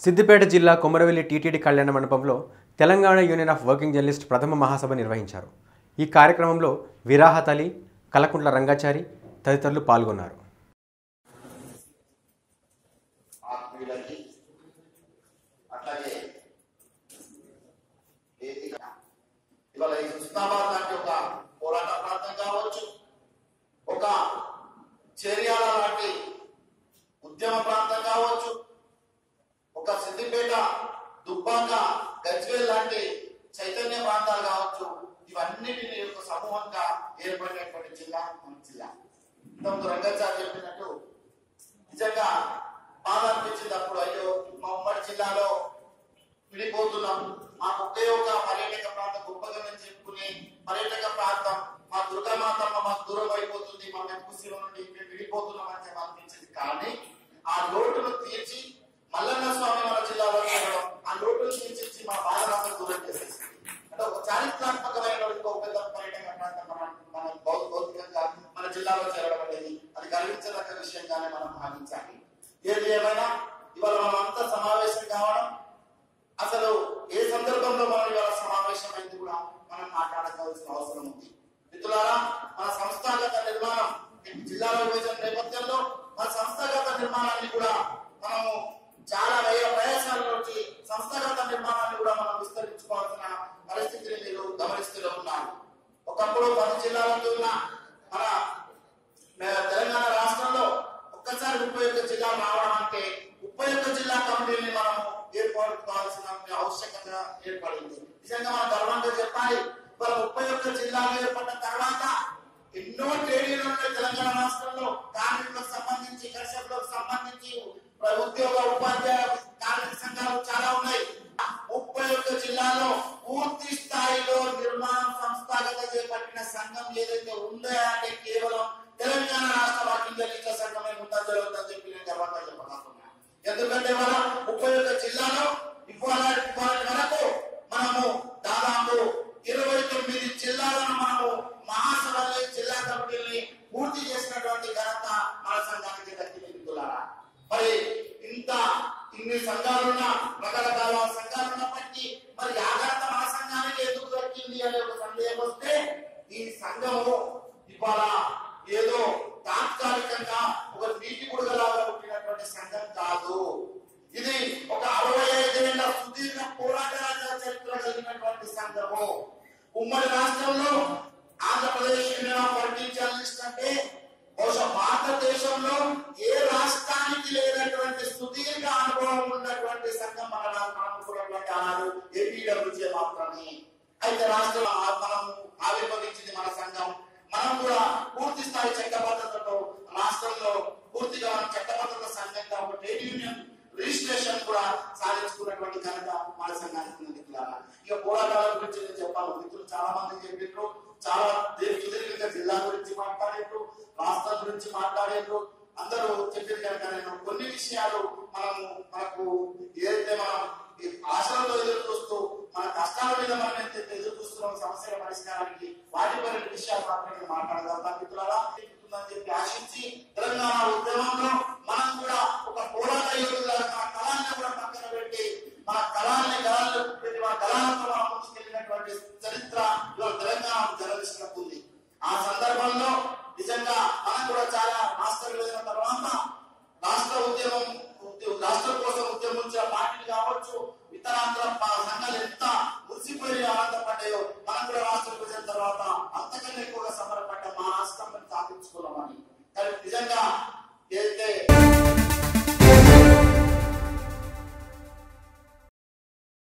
సిద్దిపేట జిల్లా కొమరవెల్లి టీటీడీ కళ్యాణ మండపంలో Telangana union of working journalist ప్రథమ మహాసభ నిర్వహించారు ఈ కార్యక్రమంలో విరాహత్ అలీ కలకుంట్ల రంగాచారి తదితరులు పాల్గొన్నారు ఆత్మీయులకి అట్లాగే వేదిక ఇవాళ ఈ హుస్నాబాద్ లాంటి ఒక పోరాట ప్రాంతం కావచ్చు ఒక చేర్యాల లాంటి ఉద్యమ ప్రాంతం కావచ్చు ఒక సిద్దిపేట దుబ్బాక గజ్వేల్ లాంటి చైతన్య ప్రాంతాలు కావచ్చు ఇవన్నిటిని ఒక సమూహంగా ఏర్పడినటువంటి జిల్లా మన జిల్లా ఇంతకుముందు రంగాచారి చెప్పినట్టు నిజంగా బాధ అనిపించింది అప్పుడు అయ్యో మా ఉమ్మడి జిల్లాలో విడిపోతున్నాం మాకు ఒకే ఒక పర్యాటక ప్రాంతం గొప్పగా మేము చెప్పుకునే పర్యాటక ప్రాంతం మా దుర్గామాతమ్మ మాకు దూరం అయిపోతుంది మా మెప్పుసీల నుండి మేము విడిపోతున్నాం అని చెప్పి అనిపించింది కానీ ఆ లోటును తీర్చి మల్లన్న స్వామి మన జిల్లాలో చేయడం ఆ లోటును తీర్చి మా బాధనంతా దూరం చేసేసింది అంటే ఒక చారిత్రాత్మకమైన ఒక పెద్ద పర్యాటక ప్రాంతం మన మన భౌ- భౌతికంగా మన జిల్లాలో చేరడం అనేది అది గర్వించదగ్గ విషయంగానే మనం భావించాలి ఏది ఏమైనా ఇవాళ మనం అంతా సమావేశం కావడం అసలు ఏ సందర్భంలో మనం ఇవాళ సమావేశమైంది కూడా మనం మాట్లాడవలసిన అవసరం ఉంది మిత్రులారా మన సంస్థాగత నిర్మాణం ఈ జిల్లాల విభజన నేపథ్యంలో మన సంస్థాగత నిర్మాణాన్ని కూడా మనము చాలా వ్యయ ప్రయాసాల నుంచి సంస్థాగత నిర్మాణాన్ని కూడా మనం విస్తరించుకోవాల్సిన పరిస్థితిని మీరు గమనిస్తూనే ఉన్నారు ఒకప్పుడు పది జిల్లాలతో ఉన్న మన మే- తెలంగాణ రాష్ట్రంలో ఒక్కసారి ముప్పై ఒక్క జిల్లా రావడం అంటే ముప్పై ఒక్క జిల్లా కమిటీని మనం ఏర్పడుకోవాల్సిన ఆవశ్యకత ఏర్పడింది నిజంగా మనం గర్వంగా చెప్పాలి ఇవాళ ముప్పై ఒక్క జిల్లాలు ఏర్పడిన తర్వాత ఎన్నో ట్రేడ్ యూనియన్లు ఉన్నాయి తెలంగాణ రాష్ట్రంలో కార్మికులకు సంబంధించి కర్షకులకు సంబంధించి ఉద్యోగ ఉపాధ్యాయ కార్మిక సంఘాలు చాలా ఉన్నాయి ముప్పై ఒక్క జిల్లాలో పూర్తి స్థాయిలో నిర్మాణ సంస్థాగత చేపట్టిన సంఘం ఏదైతే ఉందో అంటే కేవలం తెలంగాణ రాష్ట్ర వర్కింగ్ జర్నలిస్టుల సంఘమే ముందంజ జరుగుతుందని చెప్పి నేను గర్వంగా చెప్పగలుగుతున్నాను ఎందుకంటే ఇవాళ ముప్పై ఒక్క జిల్లాలో ఇవాళ ఇవాళ వరకు మనము దాదాపు ఇరవై తొమ్మిది జిల్లాలను మనము మహాసభల్ని జిల్లా కమిటీల్ని పూర్తి చేసినటువంటి ఘనత మన సంఘానికి దక్కింది మిత్రులారా మరి ఇంత ఇన్ని సంఘాలున్న రకరకాల సంఘాలు ఉన్నప్పటికీ మరి ఆ ఘనత మన సంఘానికి ఎందుకు దక్కింది అనే ఒక సందేహం వస్తే ఈ సంఘము ఇవాళ ఏదో తాత్కాలికంగా ఒక నీటి గుడుగలాగా పుట్టినటువంటి సంఘం కాదు ఇది ఒక అరవై ఐదేళ్ల సుదీర్ఘ పోరాటాల చరిత్ర కలిగినటువంటి సంఘము ఉమ్మడి రాష్ట్రంలో Andhra Pradesh union of working journalist అంటే బహుశా భారతదేశంలో ఏ రాష్ట్రానికి లేనటువంటి సుదీర్ఘ అనుభవం ఉన్నటువంటి సంఘం మన రా- మనం ఉన్నటువంటి ఆనాడు ఏపీడబ్ల్యూజే మాత్రమే అయితే రాష్ట్రం ఆ- మనం ఆవిర్భవించింది మన సంఘం మనం కూడా పూర్తి స్థాయి చట్టబద్ధతతో రాష్ట్రంలో పూర్తిగా మనం చట్టబద్ధత సంఘంగా ఒక ట్రేడ్ యూనియన్ రిజిస్ట్రేషన్ కూడా సాధించుకున్నటువంటి ఘనత మన సంఘానికి ఉంది మిత్రులారా. ఇక పోరాటాల గురించి నేను చెప్పాలి మిత్రులు చాలా మంది చెప్పినారు చాలా దేశ సుదీర్ఘంగా జిల్లా గురించి మాట్లాడారు రాష్ట్రం గురించి మాట్లాడారు అందరూ చెప్పారు కనుక నేను కొన్ని విషయాలు మనము మనకు ఏదైతే మనం ఈ ఆశలతో ఎదురు చూస్తూ మన కష్టాల మీద మనం ఎంతైతే ఎదురు చూస్తున్నాం సమస్యల పరిష్కారానికి వాటి పైన విషయాలు మాత్రమే మాట్లాడగలుగుతాం మిత్రులారా ఉందని చెప్పి ఆశించి తెలంగాణ ఉద్యమంలో మనం కూడా ఒక పోరాట యోధులాగా మన కళాన్ని కూడా పక్కన పెట్టి మన కళాన్ని కళలు పెట్టి మన కళాలతో మనం ముందుకెళ్ళినటువంటి చరిత్ర ఇవాళ తెలంగాణ జర్నలిస్టులకు ఉంది ఆ సందర్భంలో నిజంగా మనం కూడా చాలా మాస్టర్ వెళ్ళిన తర్వాత రాష్ట్ర ఉద్యమం ఉద్య- రాష్ట్రం కోసం ఉద్యమించిన పార్టీలు కావచ్చు ఇతరాంతర ప- సంఘాలు ఎంత మురిసిపోయి ఆనందపడ్డాయో మనం కూడా రాష్ట్రం విభజన తర్వాత అంతకన్నా ఎక్కువగా సమరపడ్డ మా రాష్ట్రం సాధించుకున్నామని కానీ నిజంగా ఏదైతే